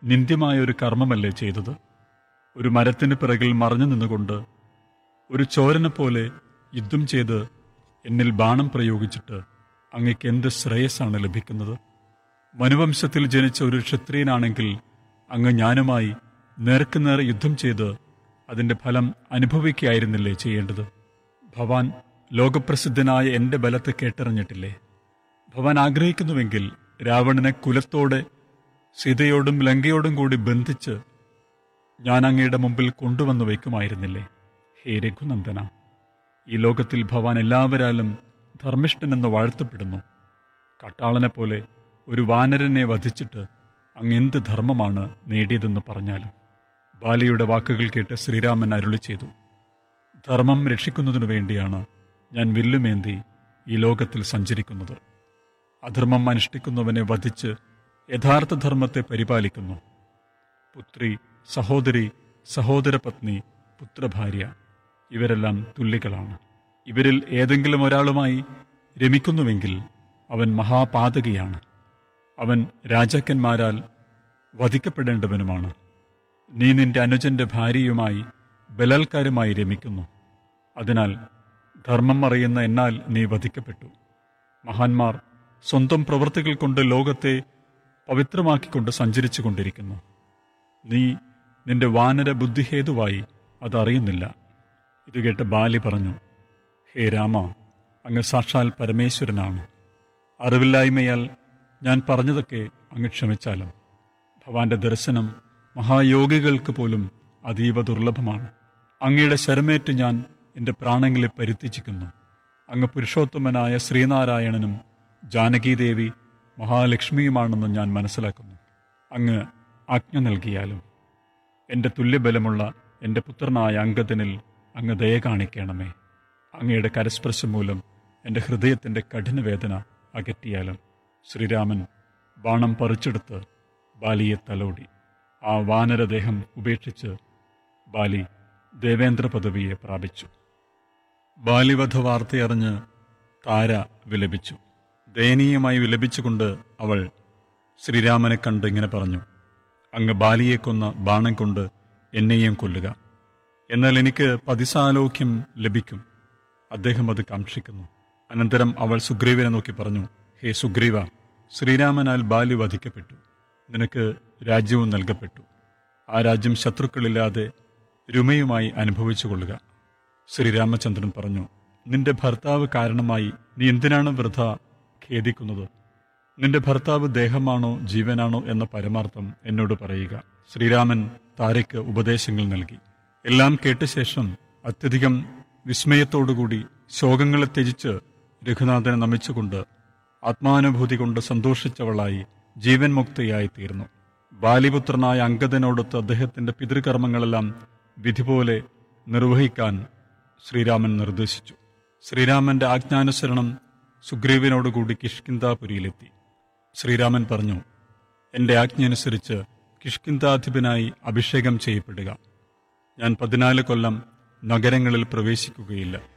നിന്ദ്യമായ ഒരു കർമ്മമല്ലേ ചെയ്തത് ഒരു മരത്തിന് പിറകിൽ മറഞ്ഞു നിന്നുകൊണ്ട് ഒരു ചോരനെ പോലെ യുദ്ധം ചെയ്ത് എന്നിൽ ബാണം പ്രയോഗിച്ചിട്ട് അങ്ങയ്ക്ക് എന്ത് ശ്രേയസ്സാണ് ലഭിക്കുന്നത് മനുവംശത്തിൽ ജനിച്ച ഒരു ക്ഷത്രിയനാണെങ്കിൽ അങ്ങ് ഞാനുമായി നേർക്കുനേർ യുദ്ധം ചെയ്ത് അതിന്റെ ഫലം അനുഭവിക്കുകയായിരുന്നില്ലേ ചെയ്യേണ്ടത് ഭവാൻ ലോകപ്രസിദ്ധനായ എന്റെ ബലത്തെ കേട്ടറിഞ്ഞിട്ടില്ലേ ഭവാൻ ആഗ്രഹിക്കുന്നുവെങ്കിൽ രാവണനെ കുലത്തോടെ സീതയോടും ലങ്കയോടും കൂടി ബന്ധിച്ച് ഞാൻ അങ്ങയുടെ മുമ്പിൽ കൊണ്ടുവന്നു വയ്ക്കുമായിരുന്നില്ലേ ഹേ രഘുനന്ദന ഈ ലോകത്തിൽ ഭവാൻ എല്ലാവരാലും ധർമ്മിഷ്ഠനെന്ന് വാഴ്ത്തപ്പെടുന്നു കട്ടാളനെ പോലെ ഒരു വാനരനെ വധിച്ചിട്ട് അങ്ങ് എന്ത് ധർമ്മമാണ് നേടിയതെന്ന് പറഞ്ഞാലും ബാലിയുടെ വാക്കുകൾ കേട്ട് ശ്രീരാമൻ അരുളി ചെയ്തു ധർമ്മം രക്ഷിക്കുന്നതിനു വേണ്ടിയാണ് ഞാൻ വില്ലുമേന്തി ഈ ലോകത്തിൽ സഞ്ചരിക്കുന്നത് അധർമ്മം അനുഷ്ഠിക്കുന്നവനെ വധിച്ച് യഥാർത്ഥ ധർമ്മത്തെ പരിപാലിക്കുന്നു പുത്രി സഹോദരി സഹോദരപത്നി പുത്രഭാര്യ ഇവരെല്ലാം തുല്യകളാണ് ഇവരിൽ ഏതെങ്കിലും ഒരാളുമായി രമിക്കുന്നുവെങ്കിൽ അവൻ മഹാപാതകിയാണ് അവൻ രാജാക്കന്മാരാൽ വധിക്കപ്പെടേണ്ടവനുമാണ് നീ നിന്റെ അനുജന്റെ ഭാര്യയുമായി ബലാത്കാരമായി രമിക്കുന്നു അതിനാൽ ധർമ്മം അറിയുന്ന എന്നാൽ നീ വധിക്കപ്പെട്ടു മഹാന്മാർ സ്വന്തം പ്രവൃത്തികൾ കൊണ്ട് ലോകത്തെ പവിത്രമാക്കിക്കൊണ്ട് സഞ്ചരിച്ചു കൊണ്ടിരിക്കുന്നു നീ നിന്റെ വാനര ബുദ്ധിഹേതുവായി അതറിയുന്നില്ല ഇത് കേട്ട് ബാലി പറഞ്ഞു ഹേ രാമ അങ്ങ് സാക്ഷാൽ പരമേശ്വരനാണ് അറിവില്ലായ്മയാൽ ഞാൻ പറഞ്ഞതൊക്കെ അങ്ങ് ക്ഷമിച്ചാലും ഭവാന്റെ ദർശനം മഹായോഗികൾക്ക് പോലും അതീവ ദുർലഭമാണ് അങ്ങയുടെ ശരമേറ്റ് ഞാൻ എൻ്റെ പ്രാണങ്ങളെ പരിത്യജിക്കുന്നു അങ്ങ് പുരുഷോത്തമനായ ശ്രീനാരായണനും ജാനകീദേവി മഹാലക്ഷ്മിയുമാണെന്ന് ഞാൻ മനസ്സിലാക്കുന്നു അങ്ങ് ആജ്ഞ നൽകിയാലും എൻ്റെ തുല്യബലമുള്ള എൻ്റെ പുത്രനായ അങ്കദനിൽ അങ്ങ് ദയ കാണിക്കണമേ അങ്ങയുടെ കരസ്പർശം മൂലം എൻ്റെ ഹൃദയത്തിൻ്റെ കഠിനവേദന അകറ്റിയാലും ശ്രീരാമൻ ബാണം പറിച്ചെടുത്ത് ബാലിയെ തലോടി ആ വാനരദേഹം ഉപേക്ഷിച്ച് ബാലി ദേവേന്ദ്ര പദവിയെ പ്രാപിച്ചു ബാലിവധ വാർത്തയറിഞ്ഞ് താര വിലപിച്ചു ദയനീയമായി വിലപിച്ചുകൊണ്ട് അവൾ ശ്രീരാമനെ കണ്ട് ഇങ്ങനെ പറഞ്ഞു അങ്ങ് ബാലിയെ കൊന്ന ബാണം കൊണ്ട് എന്നെയും കൊല്ലുക എന്നാൽ എനിക്ക് പതിസാലോക്യം ലഭിക്കും അദ്ദേഹം അത് കാക്ഷിക്കുന്നു അനന്തരം അവൾ സുഗ്രീവനെ നോക്കി പറഞ്ഞു ഹേ സുഗ്രീവ ശ്രീരാമനാൽ ബാലി വധിക്കപ്പെട്ടു നിനക്ക് രാജ്യവും നൽകപ്പെട്ടു ആ രാജ്യം ശത്രുക്കളില്ലാതെ രുമയുമായി അനുഭവിച്ചു കൊള്ളുക ശ്രീരാമചന്ദ്രൻ പറഞ്ഞു നിന്റെ ഭർത്താവ് കാരണമായി നീ എന്തിനാണ് വൃഥ ഖേദിക്കുന്നത് നിന്റെ ഭർത്താവ് ദേഹമാണോ ജീവനാണോ എന്ന പരമാർത്ഥം എന്നോട് പറയുക ശ്രീരാമൻ താരയ്ക്ക് ഉപദേശങ്ങൾ നൽകി എല്ലാം കേട്ട ശേഷം അത്യധികം വിസ്മയത്തോടുകൂടി ശോകങ്ങളെ ത്യജിച്ച് രഘുനാഥനെ നമിച്ചുകൊണ്ട് ആത്മാനുഭൂതി കൊണ്ട് സന്തോഷിച്ചവളായി ജീവൻ മുക്തയായി തീർന്നു ബാലിപുത്രനായ അങ്കദനോടൊത്ത് അദ്ദേഹത്തിന്റെ പിതൃകർമ്മങ്ങളെല്ലാം വിധി പോലെ നിർവഹിക്കാൻ ശ്രീരാമൻ നിർദ്ദേശിച്ചു ശ്രീരാമന്റെ ആജ്ഞാനുസരണം സുഗ്രീവനോടുകൂടി കിഷ്കിന്താപുരിയിലെത്തി ശ്രീരാമൻ പറഞ്ഞു എന്റെ ആജ്ഞയനുസരിച്ച് കിഷ്കിന്താധിപനായി അഭിഷേകം ചെയ്യപ്പെടുക ഞാൻ പതിനാല് കൊല്ലം നഗരങ്ങളിൽ പ്രവേശിക്കുകയില്ല